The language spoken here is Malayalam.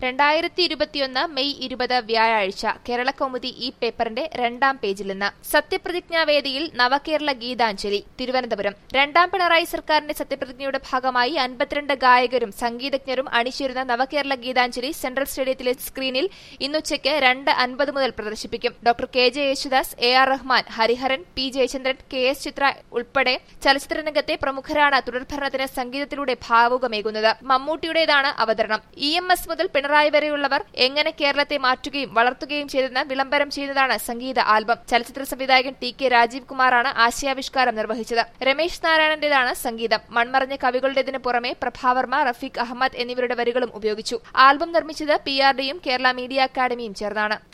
രണ്ടായിരത്തി ഇരുപത്തിയൊന്ന് മെയ് ഇരുപത് വ്യാഴാഴ്ച കേരള കൗമുദി ഈ പേപ്പറിന്റെ രണ്ടാം പേജിൽ നിന്ന് സത്യപ്രതിജ്ഞാവേദിയിൽ നവകേരള ഗീതാഞ്ജലി തിരുവനന്തപുരം രണ്ടാം പിണറായി സർക്കാരിന്റെ സത്യപ്രതിജ്ഞയുടെ ഭാഗമായി അൻപത്തിരണ്ട് ഗായകരും സംഗീതജ്ഞരും അണിചേരുന്ന നവകേരള ഗീതാഞ്ജലി സെൻട്രൽ സ്റ്റേഡിയത്തിലെ സ്ക്രീനിൽ ഇന്നുച്ചയ്ക്ക് രണ്ട് അൻപത് മുതൽ പ്രദർശിപ്പിക്കും doctor K J Yesudas A R Rahman Hariharan P Jayachandran K S Chithra ഉൾപ്പെടെ ചലച്ചിത്രരംഗത്തെ പ്രമുഖരാണ് തുടർഭരണത്തിന് സംഗീതത്തിലൂടെ ഭാവുകമേകുന്നത് മമ്മൂട്ടിയുടേതാണ് അവതരണം ഇ എം എസ് മുതൽ പിണറായി വരെയുള്ളവർ എങ്ങനെ കേരളത്തെ മാറ്റുകയും വളർത്തുകയും ചെയ്തെന്ന് വിളംബരം ചെയ്യുന്നതാണ് സംഗീത ആൽബം ചലച്ചിത്ര സംവിധായകൻ ടി കെ രാജീവ് കുമാറാണ് ആശയാവിഷ്കാരം നിർവഹിച്ചത് രമേശ് നാരായണന്റേതാണ് സംഗീതം മൺമറഞ്ഞ കവികളുടേതിനു പുറമെ പ്രഭാവർമ്മ റഫീഖ് അഹമ്മദ് എന്നിവരുടെ വരികളും ഉപയോഗിച്ചു ആൽബം നിർമ്മിച്ചത് പി ആർ ഡിയും കേരള മീഡിയ അക്കാദമിയും ചേർന്നാണ്